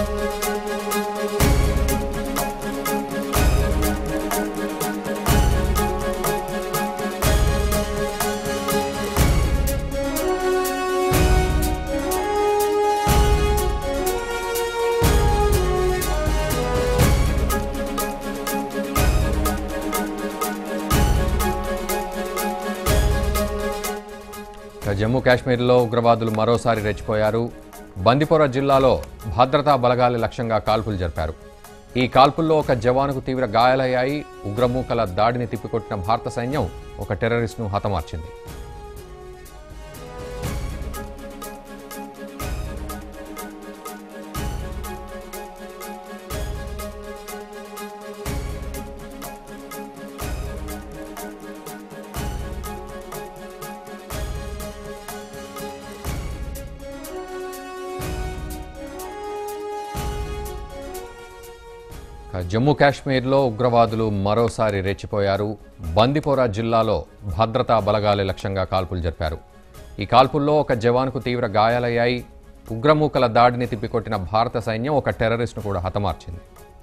ఇక జమ్మూ కాశ్మీర్లో ఉగ్రవాదులు మరోసారి రెచ్చిపోయారు బందిపోర జిల్లాలో భద్రతా బలగాల లక్ష్యంగా కాల్పులు జరిపారు ఈ కాల్పుల్లో ఒక జవానుకు తీవ్ర గాయాలయ్యాయి ఉగ్రమూకల దాడిని తిప్పికొట్టిన భారత సైన్యం ఒక టెర్రరిస్ట్ను హతమార్చింది ఇక జమ్మూ కాశ్మీర్లో ఉగ్రవాదులు మరోసారి రెచ్చిపోయారు బందిపోరా జిల్లాలో భద్రతా బలగాలే లక్ష్యంగా కాల్పులు జరిపారు ఈ కాల్పుల్లో ఒక జవాన్కు తీవ్ర గాయాలయ్యాయి ఉగ్రమూకల దాడిని తిప్పికొట్టిన భారత సైన్యం ఒక టెర్రరిస్ట్ను కూడా హతమార్చింది